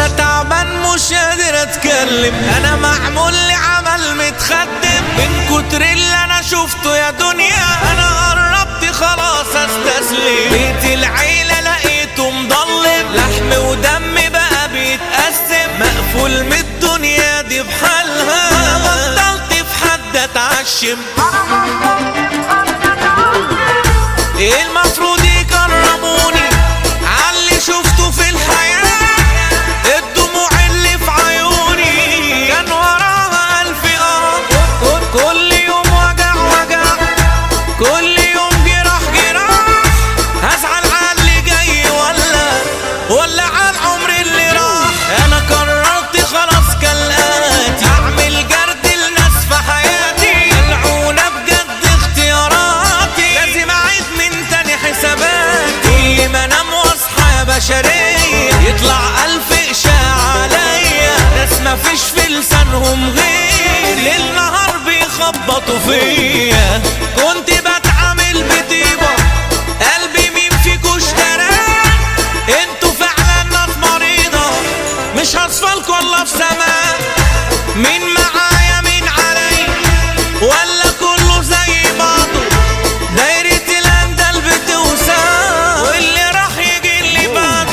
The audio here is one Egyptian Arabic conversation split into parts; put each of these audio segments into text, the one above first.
تعبان مش قادر اتكلم انا معمول لي عمل متخدم من كتر اللي انا شفته يا دنيا انا قربت خلاص استسلم بيت العيلة لقيته مضلم لحم ودم بقى بيتقسم مقفول من الدنيا دي بحالها انا بطلت في حد اتعشم ايه المفروض يكرموني عاللي شفته في الحياة الدموع اللي في عيوني كان وراها ألف قرار كل يوم وجع وجع كل يوم جراح جراح هزعل على اللي جاي ولا ولا على العمر اللي راح انا قررت خلاص كالآتي اعمل جرد الناس في حياتي ملعونة بجد اختياراتي لازم اعيد من تاني حساباتي كل ما انام واصحى يا بشرية يطلع الف اشاعة عليا ناس مفيش في لسانهم غير ليل نهار بيخبطوا فيا كنت بتعامل بطيبة قلبي مين فيكو اشتراه انتوا فعلا ناس مريضة مش هصفلكوا والله في سماء مين معايا مين عليا ولا كله زي بعضه دايرة الاندل بتوسع واللي راح يجي اللي بعده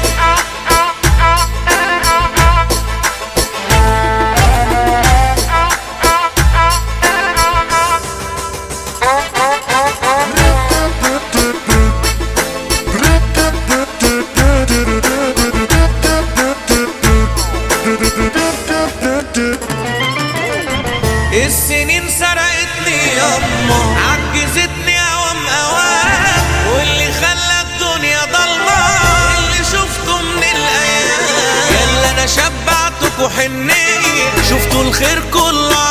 السنين سرقتني ياما عجزتني اوام اوام واللي خلى الدنيا ضلمة اللي شفته من الايام يلا انا شبعتكوا حنية شفتوا الخير كله